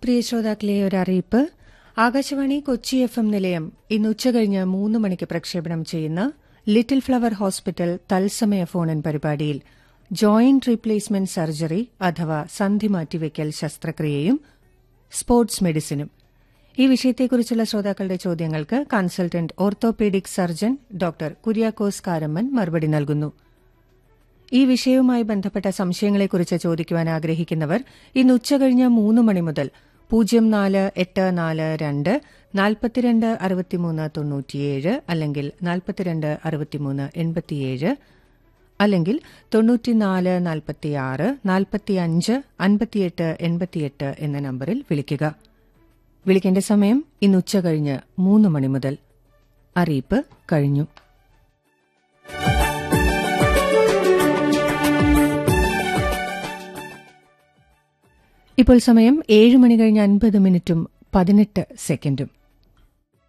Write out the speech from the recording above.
പ്രിയ ശ്രോതാക്കളെ ഒരറിയിപ്പ് Akashvani Kochi F M നിലയം ഇന്ന് ഉച്ചകഴിഞ്ഞ് മൂന്ന് മണിക്ക് പ്രക്ഷേപണം ചെയ്യുന്ന ലിറ്റിൽ ഫ്ലവർ ഹോസ്പിറ്റൽ തത്സമയ ഫോൺ പരിപാടിയിൽ ജോയിന്റ് റീപ്ലേസ്മെന്റ് സർജറി അഥവാ സന്ധി മാറ്റിവെക്കൽ ശസ്ത്രക്രിയയും സ്പോർട്സ് മെഡിസിനും ഈ വിഷയത്തെക്കുറിച്ചുള്ള ശ്രോതാക്കളുടെ ചോദ്യങ്ങൾക്ക് consultant orthopaedic surgeon doctor Kuriakose Karamman മറുപടി നൽകുന്നു ഈ വിഷയവുമായി ബന്ധപ്പെട്ട സംശയങ്ങളെക്കുറിച്ച് ചോദിക്കുവാൻ ആഗ്രഹിക്കുന്നവർ ഇന്ന് ഉച്ചകഴിഞ്ഞ് മൂന്ന് മണി മുതൽ പൂജ്യം നാല് എട്ട് നാല് രണ്ട് നാൽപ്പത്തിരണ്ട് അറുപത്തിമൂന്ന് തൊണ്ണൂറ്റിയേഴ് അല്ലെങ്കിൽ നാൽപ്പത്തിരണ്ട് അറുപത്തിമൂന്ന് എൺപത്തിയേഴ് അല്ലെങ്കിൽ തൊണ്ണൂറ്റിനാല് നാൽപ്പത്തിയാറ് നാൽപ്പത്തിയഞ്ച് അൻപത്തിയെട്ട് എൺപത്തിയെട്ട് എന്ന നമ്പറിൽ വിളിക്കുക വിളിക്കേണ്ട സമയം ഇന്ന് ഉച്ചകഴിഞ്ഞ് മൂന്ന് മണി മുതൽ അറിയിപ്പ് കഴിഞ്ഞു ഇപ്പോൾ സമയം ഏഴ് മണി കഴിഞ്ഞ് അൻപത് മിനിറ്റും പതിനെട്ട് സെക്കൻഡും